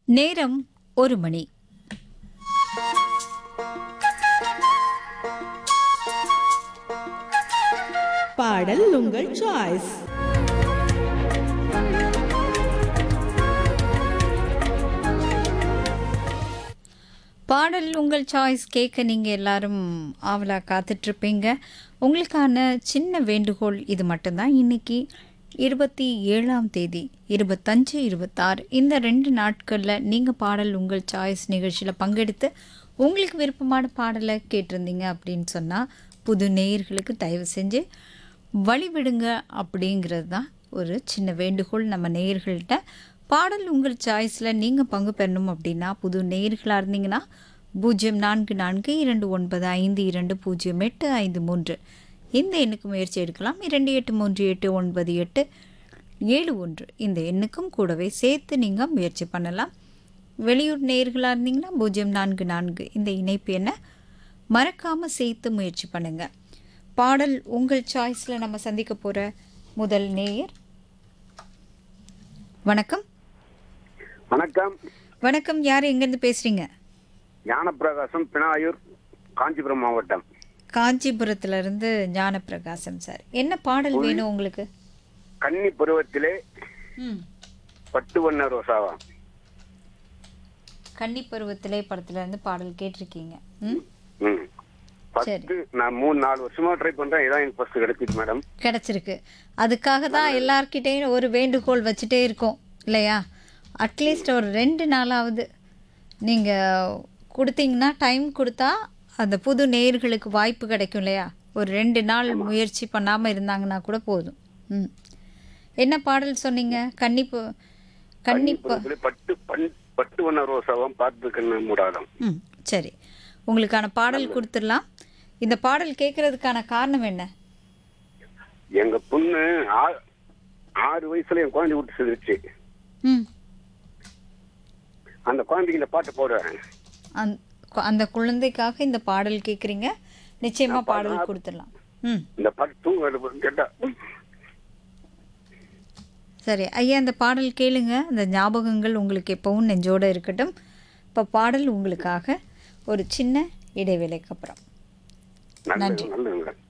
நேரம் ஒரு மணி பாடல் உங்கள் சாய்ஸ் பாடல் உங்கள் சாய்ஸ் கேட்க நீங்கள் எல்லாரும் ஆவலாக காத்துட்ருப்பீங்க உங்களுக்கான சின்ன வேண்டுகோள் இது மட்டும்தான் இன்னைக்கு இருபத்தி ஏழாம் தேதி இருபத்தஞ்சு இருபத்தாறு இந்த ரெண்டு நாட்களில் நீங்கள் பாடல் உங்கள் சாய்ஸ் நிகழ்ச்சியில் பங்கெடுத்து உங்களுக்கு விருப்பமான பாடலை கேட்டிருந்தீங்க அப்படின்னு சொன்னால் புது நேயர்களுக்கு தயவு செஞ்சு வழிவிடுங்க அப்படிங்கிறது தான் ஒரு சின்ன வேண்டுகோள் நம்ம நேயர்கள்ட்ட பாடல் உங்கள் சாய்ஸில் நீங்கள் பங்கு பெறணும் அப்படின்னா புது நேயர்களாக இருந்தீங்கன்னா பூஜ்ஜியம் நான்கு நான்கு இரண்டு ஒன்பது ஐந்து இரண்டு பூஜ்ஜியம் எட்டு ஐந்து மூன்று இந்த எண்ணுக்கு முயற்சி எடுக்கலாம் இரண்டு எட்டு மூன்று எட்டு ஒன்பது எட்டு ஏழு ஒன்று இந்த எண்ணுக்கும் கூடவே சேர்த்து நீங்கள் முயற்சி பண்ணலாம் வெளியூர் நேயர்களாக இருந்தீங்கன்னா பூஜ்ஜியம் நான்கு நான்கு இந்த இணைப்பு எண்ணை மறக்காமல் சேர்த்து முயற்சி பண்ணுங்கள் பாடல் உங்கள் சாய்ஸில் நம்ம சந்திக்க போகிற முதல் நேயர் வணக்கம் வணக்கம் வணக்கம் யார் எங்கேருந்து பேசுகிறீங்க ஞானப்பிரகாசம் பினாயூர் காஞ்சிபுரம் மாவட்டம் காஞ்சிபுரத்துல இருந்து ஞானப்பிரகாசம் சார் என்ன பாடல் வேணும் உங்களுக்கு கன்னி பருவத்திலே ம் பட்டு வண்ண ரோசாவா கன்னி பருவத்திலே படத்துல இருந்து பாடல் கேட்டிருக்கீங்க ம் ம் ஃபர்ஸ்ட் நான் மூணு நாலு வருஷமா ட்ரை பண்றேன் இதான் எனக்கு ஃபர்ஸ்ட் கிடைச்சிச்சு மேடம் கிடச்சிருக்கு அதுக்காக தான் எல்லார்கிட்டேயும் ஒரு வேண்டுகோள் வச்சுட்டே இருக்கோம் இல்லையா அட்லீஸ்ட் ஒரு ரெண்டு நாளாவது நீங்கள் கொடுத்தீங்கன்னா டைம் கொடுத்தா அந்த புது நேயர்களுக்கு வாய்ப்பு கிடைக்கும் இல்லையா ஒரு ரெண்டு நாள் முயற்சி பண்ணாமல் இருந்தாங்கன்னா கூட போதும் ம் என்ன பாடல் சொன்னீங்க கன்னிப்பு கன்னிப்ப பருவத்திலே பட்டு பண் பட்டு வண்ண ரோசாவும் பார்த்து கண்ணு மூடாதம் ம் சரி உங்களுக்கான பாடல் கொடுத்துடலாம் இந்த பாடல் கேட்கறதுக்கான காரணம் என்ன எங்க பொண்ணு ஆ- ஆறு வயசுல என் குழந்தை விட்டு செதுருச்சு ம் அந்த குழந்தைக்கு இந்த பாட்டு போடுறேன் அந் கு- அந்த குழந்தைக்காக இந்த பாடல் கேட்குறீங்க நிச்சயமா பாடல் கொடுத்துடலாம் ம் இந்த பாட்டு தூங்க கேட்டா சரி ஐயா இந்த பாடல் கேளுங்க அந்த ஞாபகங்கள் உங்களுக்கு எப்பவும் நெஞ்சோட இருக்கட்டும் இப்போ பாடல் உங்களுக்காக ஒரு சின்ன இடைவேளைக்கு அப்புறம் நல்லது நல்லது மேடம்